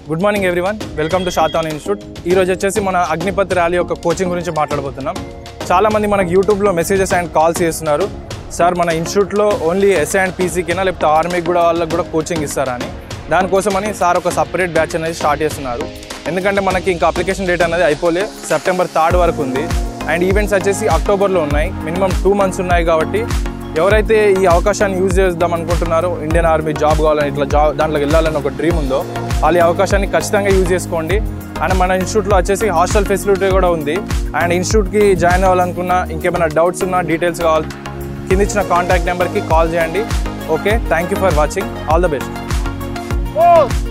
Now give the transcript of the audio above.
good morning everyone welcome to షాతాన్ institute ఈ రోజు వచ్చేసి మన అగ్నిపత్ ర్యాలీ యొక్క కోచింగ్ గురించి మాట్లాడబోతున్నాం చాలా మంది మనకి యూట్యూబ్లో మెసేజెస్ అండ్ కాల్స్ చేస్తున్నారు సార్ మన ఇన్స్టిట్యూట్లో ఓన్లీ ఎస్ఐ అండ్ పీసీకినా లేకపోతే ఆర్మీకి కూడా వాళ్ళకి కూడా కోచింగ్ ఇస్తారా అని దానికోసమని సార్ ఒక సపరేట్ బ్యాచ్ అనేది స్టార్ట్ చేస్తున్నారు ఎందుకంటే మనకి ఇంకా అప్లికేషన్ డేట్ అనేది అయిపోలే సెప్టెంబర్ థర్డ్ వరకు ఉంది అండ్ ఈవెంట్స్ వచ్చేసి అక్టోబర్లో ఉన్నాయి మినిమం టూ మంత్స్ ఉన్నాయి కాబట్టి ఎవరైతే ఈ అవకాశాన్ని యూజ్ చేద్దాం అనుకుంటున్నారో ఇండియన్ ఆర్మీ జాబ్ కావాలని ఇట్లా జాబ్ దాంట్లోకి వెళ్ళాలని ఒక డ్రీమ్ ఉందో వాళ్ళు ఈ అవకాశాన్ని ఖచ్చితంగా యూజ్ చేసుకోండి అండ్ మన ఇన్స్టిట్యూట్లో వచ్చేసి హాస్టల్ ఫెసిలిటీ కూడా ఉంది అండ్ ఇన్స్టిట్యూట్కి జాయిన్ అవ్వాలనుకున్నా ఇంకేమైనా డౌట్స్ ఉన్నా డీటెయిల్స్ కావాలి కింద ఇచ్చిన కాంటాక్ట్ నెంబర్కి కాల్ చేయండి okay thank you for watching all the best